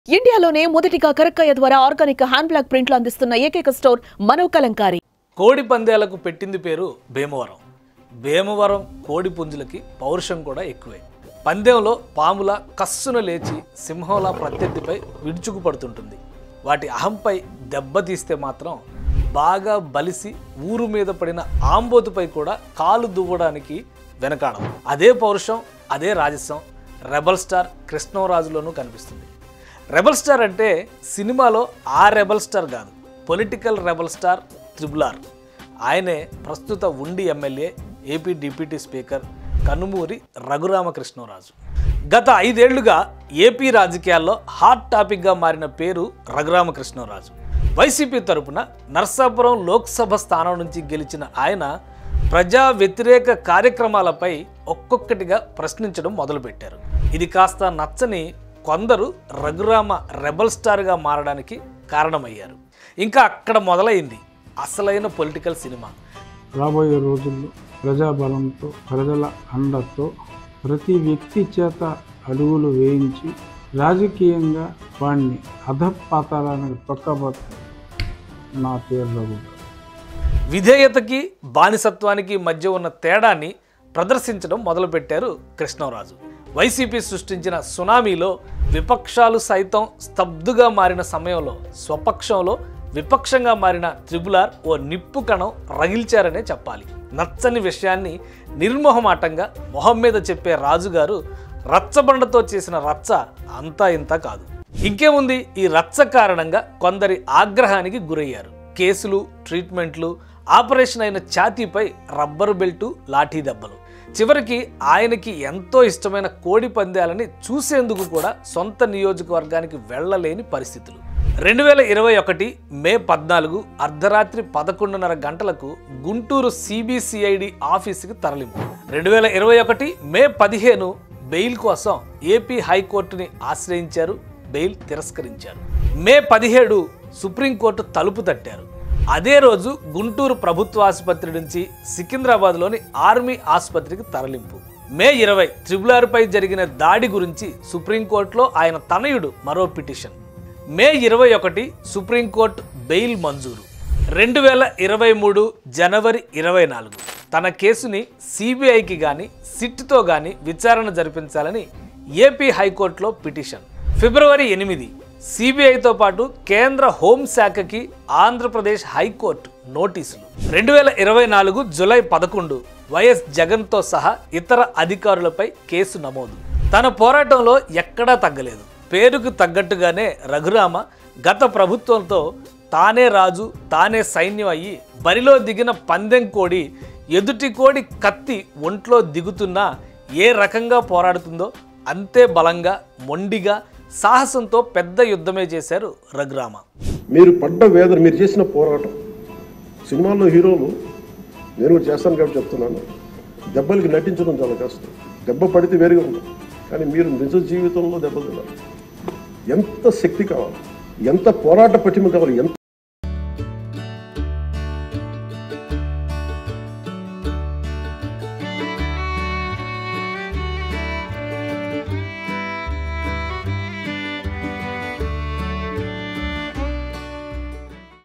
ఇండియాలోనే మొదటిగా కరక్కయ్య ద్వారా ఆర్గానిక్ హ్యాండ్ బ్లాక్ ప్రింట్లు అందిస్తున్న ఏకైక స్టోర్ మనో కలంకారి కోడి పందేలకు పెట్టింది పేరు భీమవరం భీమవరం కోడి పుంజులకి పౌరుషం కూడా ఎక్కువే పందెంలో పాముల కస్సున లేచి సింహంలా ప్రత్యర్థిపై విడుచుకుపడుతుంటుంది వాటి అహంపై దెబ్బతీస్తే మాత్రం బాగా బలిసి ఊరు మీద పడిన ఆంబోతుపై కూడా కాలు దువ్వడానికి వెనకాడం అదే పౌరుషం అదే రాజస్వం రెబల్ స్టార్ కృష్ణరాజులోనూ కనిపిస్తుంది రెబల్ స్టార్ అంటే సినిమాలో ఆ రెబల్ స్టార్ కాదు political rebel star triple R ఆయనే ప్రస్తుత ఉండి MLA AP deputy speaker Kanumuri Raghuramakrishnaraju గత ఐదేళ్లుగా ఏపీ రాజకీయాల్లో హాట్ టాపిక్గా మారిన పేరు రఘురామకృష్ణరాజు వైసీపీ తరపున నర్సాపురం లోక్సభ స్థానం నుంచి గెలిచిన ఆయన ప్రజా వ్యతిరేక కార్యక్రమాలపై ఒక్కొక్కటిగా ప్రశ్నించడం మొదలుపెట్టారు ఇది కాస్త నచ్చని కొందరు రఘురామ రెబల్ స్టార్గా మారడానికి కారణమయ్యారు ఇంకా అక్కడ మొదలైంది అసలైన పొలిటికల్ సినిమా రాబోయే రోజుల్లో ప్రజాబలంతో ప్రజల అండతో ప్రతి వ్యక్తి చేత అడుగులు వేయించి రాజకీయంగా వాడిని అధపాతాలానికి తొక్కబోత నా పేరు రఘు విధేయతకి బానిసత్వానికి మధ్య ఉన్న తేడాన్ని ప్రదర్శించడం మొదలుపెట్టారు కృష్ణరాజు వైసీపీ సృష్టించిన సునామీలో విపక్షాలు సైతం స్తబ్దుగా మారిన సమయంలో స్వపక్షంలో విపక్షంగా మారిన త్రిబులార్ ఓ నిప్పు కణం రగిల్చారనే చెప్పాలి నచ్చని విషయాన్ని నిర్మోహమాటంగా మొహం మీద చెప్పే రాజుగారు రచ్చబండతో చేసిన రచ్చ అంతా ఇంత కాదు ఇంకేముంది ఈ రచ్చ కారణంగా కొందరి ఆగ్రహానికి గురయ్యారు కేసులు ట్రీట్మెంట్లు ఆపరేషన్ అయిన ఛాతీపై రబ్బరు బెల్టు లాఠీ దెబ్బలు చివరికి ఆయనకి ఎంతో ఇష్టమైన కోడి పందాలని చూసేందుకు కూడా సొంత నియోజకవర్గానికి వెళ్ళలేని పరిస్థితులు రెండు వేల ఇరవై ఒకటి మే పద్నాలుగు అర్ధరాత్రి పదకొండున్నర గంటలకు గుంటూరు సిబిసిఐడి ఆఫీసుకి తరలింపు రెండు వేల ఇరవై ఒకటి మే పదిహేను బెయిల్ కోసం ఏపీ హైకోర్టుని ఆశ్రయించారు బెయిల్ తిరస్కరించారు మే పదిహేడు సుప్రీంకోర్టు తలుపు తట్టారు అదే రోజు గుంటూరు ప్రభుత్వ ఆసుపత్రి నుంచి సికింద్రాబాద్లోని ఆర్మీ ఆసుపత్రికి తరలింపు మే ఇరవై త్రిబులార్పై జరిగిన దాడి గురించి సుప్రీంకోర్టులో ఆయన తనయుడు మరో పిటిషన్ మే ఇరవై ఒకటి సుప్రీంకోర్టు బెయిల్ మంజూరు రెండు వేల ఇరవై మూడు జనవరి ఇరవై నాలుగు తన కేసుని సిబిఐకి కానీ సిట్తో కానీ విచారణ జరిపించాలని ఏపీ హైకోర్టులో పిటిషన్ ఫిబ్రవరి ఎనిమిది సిబిఐతో పాటు కేంద్ర హోంశాఖకి ఆంధ్రప్రదేశ్ హైకోర్టు నోటీసులు రెండు వేల ఇరవై నాలుగు జులై పదకొండు వైఎస్ జగన్తో సహా ఇతర అధికారులపై కేసు నమోదు తన పోరాటంలో ఎక్కడా తగ్గలేదు పేరుకు తగ్గట్టుగానే రఘురామ గత ప్రభుత్వంతో తానే రాజు తానే సైన్యం అయ్యి బరిలో దిగిన పందెం కోడి ఎదుటి కోడి కత్తి ఒంట్లో దిగుతున్నా ఏ రకంగా పోరాడుతుందో అంతే బలంగా మొండిగా సాహసంతో పెద్ద యుద్ధమే చేశారు రఘురామ మీరు పడ్డ వేదన మీరు చేసిన పోరాటం సినిమాల్లో హీరోలు నేను కూడా చేస్తాను కాబట్టి చెప్తున్నాను దెబ్బలకి నటించడం చాలా కష్టం దెబ్బ పడితే వేరుగా ఉంటుంది కానీ మీరు నిజ జీవితంలో దెబ్బలు తినాలి ఎంత శక్తి కావాలి ఎంత పోరాట పటిమ కావాలి ఎంత